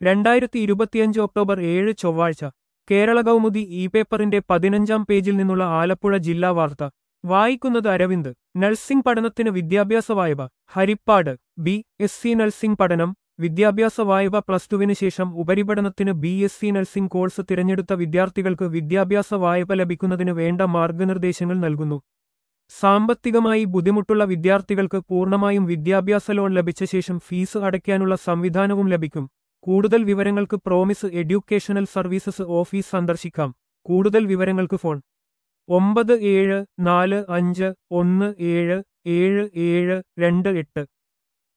രണ്ടായിരത്തി ഇരുപത്തിയഞ്ച് ഒക്ടോബർ ഏഴ് ചൊവ്വാഴ്ച കേരള കൗമുദി ഇ പേപ്പറിന്റെ പതിനഞ്ചാം പേജിൽ നിന്നുള്ള ആലപ്പുഴ ജില്ലാ വാർത്ത വായിക്കുന്നത് അരവിന്ദ് നഴ്സിംഗ് പഠനത്തിന് വിദ്യാഭ്യാസ വായ്പ Harippad B S C nursing പഠനം വിദ്യാഭ്യാസ വായ്പ പ്ലസ് ടുവിന് ശേഷം ഉപരിപഠനത്തിന് B S C nursing course തിരഞ്ഞെടുത്ത വിദ്യാർത്ഥികൾക്ക് വിദ്യാഭ്യാസ വായ്പ ലഭിക്കുന്നതിന് വേണ്ട മാർഗനിർദ്ദേശങ്ങൾ നൽകുന്നു സാമ്പത്തികമായി ബുദ്ധിമുട്ടുള്ള വിദ്യാർത്ഥികൾക്ക് പൂർണ്ണമായും വിദ്യാഭ്യാസ ലോൺ ലഭിച്ച ശേഷം ഫീസ് അടയ്ക്കാനുള്ള സംവിധാനവും ലഭിക്കും കൂടുതൽ വിവരങ്ങൾക്ക് പ്രോമിസ് എഡ്യൂക്കേഷണൽ സർവീസസ് ഓഫീസ് സന്ദർശിക്കാം കൂടുതൽ വിവരങ്ങൾക്ക് ഫോൺ ഒമ്പത് ഏഴ് നാല് അഞ്ച് ഒന്ന് ഏഴ് ഏഴ് ഏഴ് രണ്ട് എട്ട്